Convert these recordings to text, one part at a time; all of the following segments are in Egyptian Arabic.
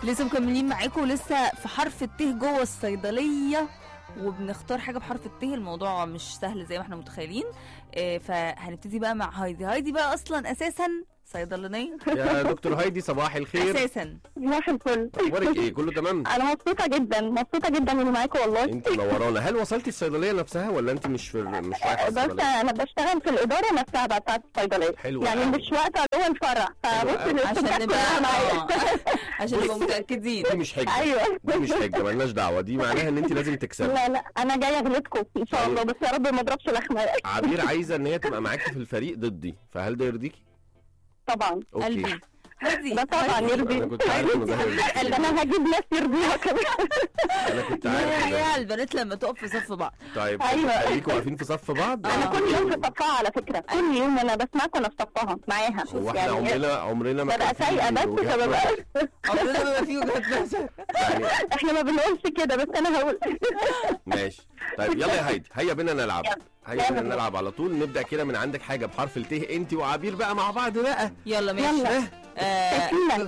لسه مكملين معاكم ولسه في حرف الت جوه الصيدليه وبنختار حاجه بحرف الت الموضوع مش سهل زي ما احنا متخيلين آه، فهنبتدي بقى مع هايدي هايدي بقى اصلا اساسا صيدلانيه يا دكتور هايدي صباح الخير اساسا صباح الفل اخبارك ايه كله تمام انا مبسوطه جدا مبسوطه جدا اني معاكم والله انت منورانا هل وصلتي الصيدليه نفسها ولا انت مش في مش رايحه بس الصيدليه انا بشتغل في الاداره نفسها بقى بتاعت الصيدليه حلو يعني أوي. مش وقت جوه الفرع حلو فبص أوي. عشان الاستفادة نبقى كلها معايا آه، عشان نبقى متاكدين دي مش حجه ايوه دي مش حجه مالناش دعوه دي معناها ان انت لازم تكسبي لا لا انا جايه اغلبكم ان شاء الله بس يا رب ما اضربش لخمه عبير عايزه ان هي تبقى معاكي في الفريق ضدي فهل ده يرضيكي طبعا قلبي هايدي ده طبعا هايدي. يرضي انا كنت عارف ان ده هيرضيكي. ده انا هجيب ناس يرضيها كمان انا كنت عارف ان هي ده البنات لما تقف في صف بعض طيب أيوة. خليكوا واقفين في صف بعض انا كل يوم في صفها على فكره كل يوم انا بسمعك وانا في صفها معاها هو احنا عمرنا عمرنا ما ببقى كان في سايقه بس وجهات فببقى نظر. عمرنا ما بيبقى فيه وجهات نظر يعني احنا ما بنقولش كده بس انا هقول ماشي طيب يلا يا هايدي هيا بينا نلعب يلا. هيا بينا يلا. نلعب على طول نبدا كده من عندك حاجه بحرف الت انت وعبير بقى مع بعض بقى يلا ماشي يلا. آه، تسليمة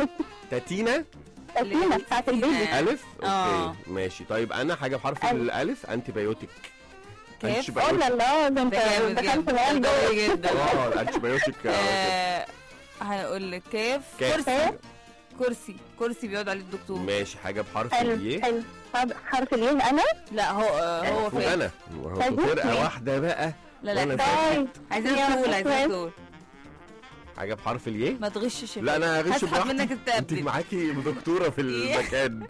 تاتينا تسليمة بتاعت البيبي الف آه. اوكي ماشي طيب انا حاجه بحرف ألف. الالف انتي بايوتيك كيف؟ أنتي قول بايوتيك. الله ده انت ده جامد دخلت جدا معايا ده جوه قوي جدا اه الانتي بايوتيك آه، آه، هنقول لك كيف كيف. كرسي كرسي كرسي بيقعد عليه الدكتور ماشي حاجه بحرف حلو اليه حلو حرف- حرف اليه انا لا هو آه، هو المفروض فين انا هو طيب، فرقه ماشي. واحده بقى لا وأنا لا فاكر. طيب عايزين يلا، تقول عايزين كويس. تقول حاجه بحرف اليه ما تغشش لا انا هغش هسحب براحتي منك انت التابلت معاكي دكتوره في المكان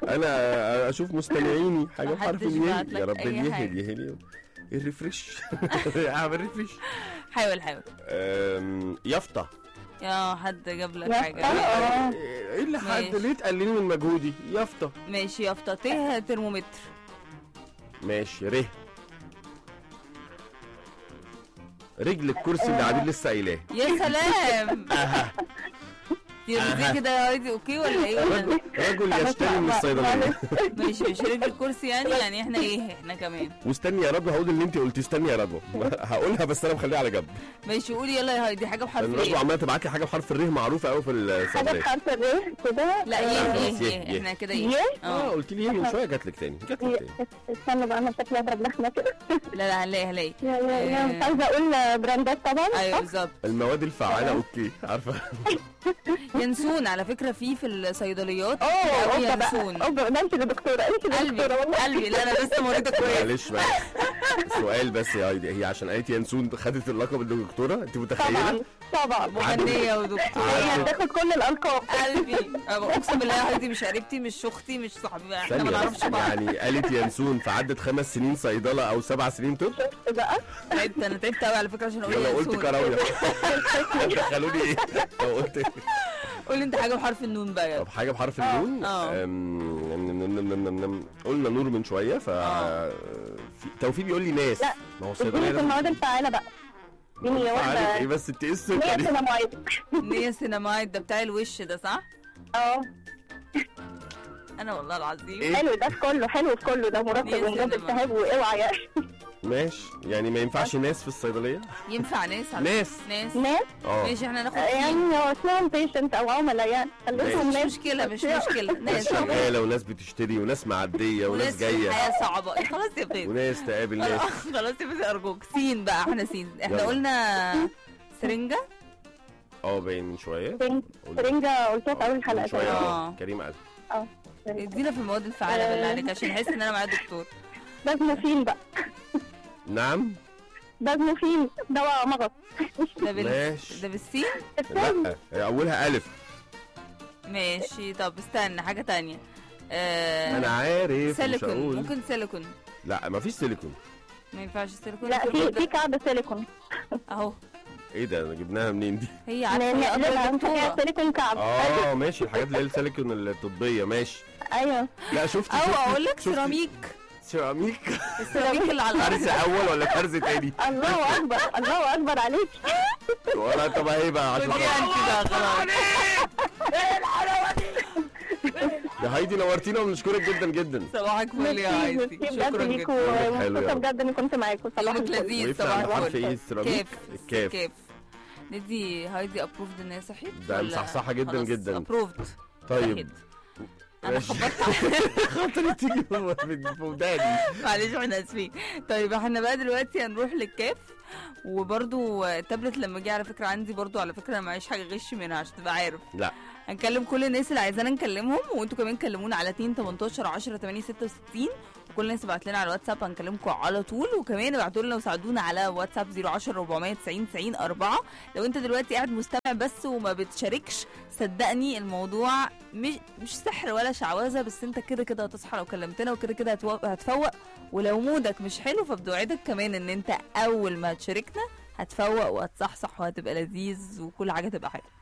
انا اشوف مستمعيني حاجه بحرف محدش اليه بعت لك يا رب أي اليهل حاجة. يهل الريفرش اعمل ريفرش حاول حاول أم، يافطه يا حد جاب لك يافطة؟ حاجه اه ايه اللي حد ماشي. ليه تقللي من مجهودي يافطه ماشي يافطه ته ترمومتر ماشي ره رجل الكرسي اللي عبير لسه قايلاه يا سلام اها يرضي كده يا هايدي اوكي ولا ايه ولا رجل رجل يشتري من الصيدليه ماشي مش رجل الكرسي يعني يعني احنا ايه احنا كمان واستني يا رضوى هقول اللي انت قلتي استني يا رضوى هقولها بس انا مخليها على جنب ماشي قولي يلا يا هايدي حاجه بحرف لان رضوى ايه عماله تبعت لي حاجه بحرف الره معروفه قوي في حاجة الصيدليه بحرف اليه كده لا آه، يه خلاص، يه يه، يه يه. احنا كده يه؟ يه اه اه قلت لي ايه من شويه جات لك تاني جات لك تاني يه. استنى بقى انا شكلي اضرب لحمه كده لا لا هنلاقي هنلاقي يا يا يا آه. مش عايزه اقول براندات طبعا ايوه صح؟ بالظبط المواد الفعاله اوكي عارفه ينسون على فكره في في الصيدليات اوه أوي اوبا بقى ينسون اوبا ده انت اللي دكتوره انت اللي قلبي دكتوره والله قلبي لا انا لسه مريضه كويس معلش بقى سؤال بس يا هايدي هي عشان قالت ينسون خدت اللقب الدكتوره انت متخيله طبعا طبعا مغنيه ودكتوره هي عارفة. هتاخد كل الالقاب قلبي أنا اقسم بالله يا هايدي مش قريبتي مش اختي مش صاحبي احنا ما ثانية نعرفش بس بعض يعني قالت ينسون فعدت خمس سنين صيدله او سبع سنين طب شفت بقى تعبت انا تعبت قوي على فكره عشان اقول لو قلت ينسون كراويه دخلوني ايه لو قلت قول لي انت حاجه بحرف النون بقى يلا طب حاجه بحرف النون آه. أم، نم- نم- نم- نم- نم- نم. قلنا نور من شويه ف آه. في- توفيق بيقول لي ناس لا، ما هو الصيدليه اديني في لازم المواد الفعاله بقى اديني عارف واحده ايه بس انت ايه السكه مية دي سينامايد نية سينامايد ده بتاع الوش ده صح؟ اه انا والله العظيم إيه؟ حلو ده في كله حلو في كله ده مرطب مية ومضاد سينما. التهاب واوعى يا ماشي يعني ما ينفعش ناس في الصيدليه ينفع ناس على ناس. فكرة. ناس ناس اه ماشي احنا ناخد يعني فيه هو اسمهم بيشنت او عملاء يعني خليهم مش ناس مشكلة مش مشكلة ناس ناس شغاله وناس بتشتري وناس معديه وناس في جايه حياة صعبة خلاص يا بيت وناس تقابل ناس خلاص يا بيت ارجوك سين بقى احنا سين احنا يلا. قلنا سرنجة اه باين من شويه سرنج- قلنا. سرنجة قلتها في اول من حلقة شويه آه. آه. كريم قال اه سرنجة. ادينا في المواد الفعالة بالله عليك عشان نحس ان انا معايا دكتور بازموفين بقى نعم بازموفين دواء مغص ده بال... ماشي. ده بالسين لا هي اولها الف ماشي طب استنى حاجة تانية آه... انا عارف مش سيليكون هقول ممكن سيليكون لا مفيش سيليكون ما ينفعش سيليكون لا في في الغدة. في كعب سيليكون اهو ايه ده جبناها منين دي هي عارفة هي نقلبها أكبر نخليها دكتورة سيليكون كعب اه ماشي الحاجات اللي هي السيليكون الطبيه ماشي ايوه لا شفت او شفت- اقول لك شفت- سيراميك سيراميك السيراميك اللي على فرز الارض اول ولا فرز تاني الله اكبر الله اكبر عليك ولا طب ايه بقى عشان ودي انت بقى خلاص يا هايدي نورتينا وبنشكرك جدا جدا صباحك فل يا عايزي ميرسي شكرا بجد جدا ليكوا يومك حلو ومبسوطة يا بجد اني كنت معاكم صباح يومك الفل لذيذ وقفت صباح عند حرف الفل ايه السيراميك كيف الكاف كيف ندي هايدي ابروفد ان هي صحيت ده ولا مصحصحة جدا خلاص جدا. ابروفد طيب واحد. انا ماشي. خبطت خاطري تيجي من في وداني معلش احنا اسفين طيب احنا بقى دلوقتي هنروح للكاف وبرضو التابلت لما جه على فكره عندي برضو على فكره معيش حاجه غش منها عشان تبقى عارف لا هنكلم كل الناس اللي عايزانا نكلمهم وانتوا كمان كلمونا على 2 18 10 8 66 وكل الناس ابعت لنا على الواتساب هنكلمكم على طول وكمان ابعتوا لنا وساعدونا على واتساب 010 490 90 4 لو انت دلوقتي قاعد مستمع بس وما بتشاركش صدقني الموضوع مش مش سحر ولا شعوذه بس انت كده كده هتصحى لو كلمتنا وكده كده هتو- هتفوق ولو مودك مش حلو فبدوعدك كمان ان انت اول ما تشاركنا هتفوق وهتصحصح وهتبقى لذيذ وكل حاجه تبقى حلوه